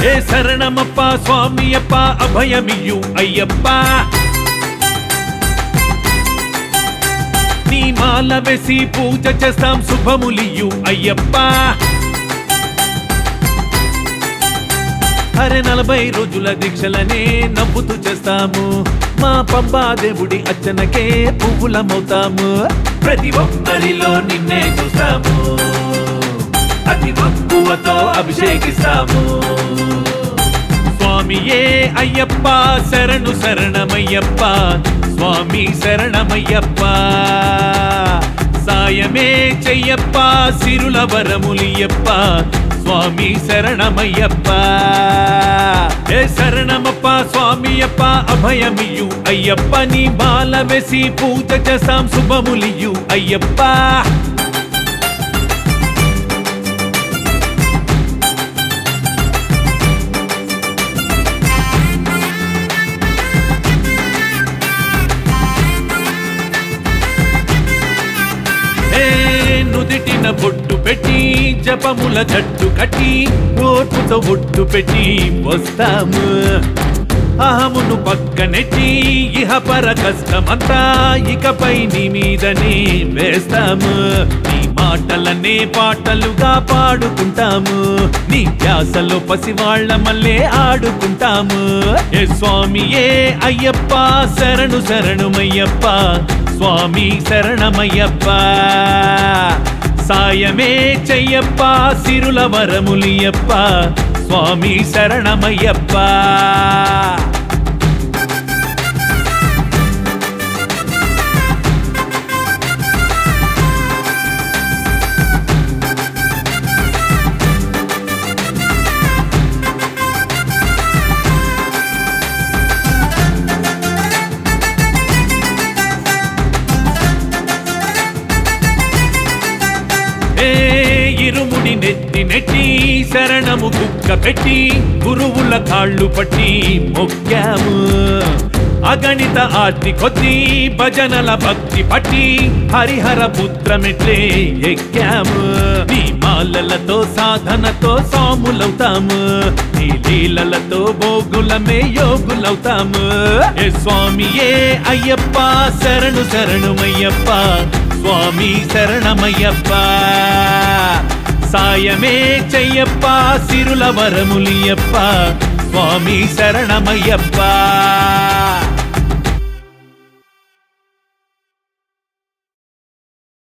ఏ శరణమప్ప స్వామియప్ప అభయమియు అయ్యప్ప నీ మాల వేసి పూజ చేస్తాం శుభములియు అయ్యప్ప అరే నలభై రోజుల దీక్షలనే నవ్వుతూ చేస్తాము మా పంబా దేవుడి అర్చనకే పువ్వులమవుతాము ప్రతి ఒక్కరిలో నిన్నే చూస్తాము అతి మక్కువతో అభిషేకిస్తాము స్వామియే అయ్యప్ప శరణు శరణమయ్యప్ప స్వామి శరణమయ్యప్ప సాయమే చెయ్యప్ప సిరుల వరములియప్ప స్వామి శరణమయ్యప్ప ఏ శరణమప్ప స్వామియప్ప అభయమియు అయ్యప్ప నీ బాల వెసి పూజ చేస్తాం శుభములియు అయ్యప్ప ఏ నుదిటిన బొట్టు పెట్టి జపముల జట్టు కట్టి ఓటుతో ఒట్టు పెట్టి వస్తాము అహమును పక్కనెట్టి ఇహ పర కష్టమంతా ఇకపై నీ మీదనే వేస్తాము నీ మాటలనే పాటలుగా పాడుకుంటాము నీ ధ్యాసలో పసివాళ్ల మల్లే ఆడుకుంటాము ఏ స్వామియే అయ్యప్ప శరణు శరణుమయ్యప్ప స్వామి శరణమయ్యప్ప సాయమే చెయ్యప్ప సిరుల వరములియప్ప స్వామి శరణమయ్యప్ప ఏ ఇరుముడి నెత్తి నెట్టి శరణము కుక్క పెట్టి గురువుల కాళ్ళు పట్టి మొక్కాము అగణిత ఆర్తి కొద్ది భజనల భక్తి పట్టి హరిహర పుత్రమెట్లే ఎక్కాము నీ మాలలతో సాధనతో సాములవుతాము నీ లీలలతో భోగులమే యోగులవుతాము ఏ స్వామియే అయ్యప్ప శరణు శరణుమయ్యప్ప స్వామి శరణమయ్యప్ప సాయమే చెయ్యప్ప సిరుల వరములియప్ప స్వామి శరణమయ్యప్ప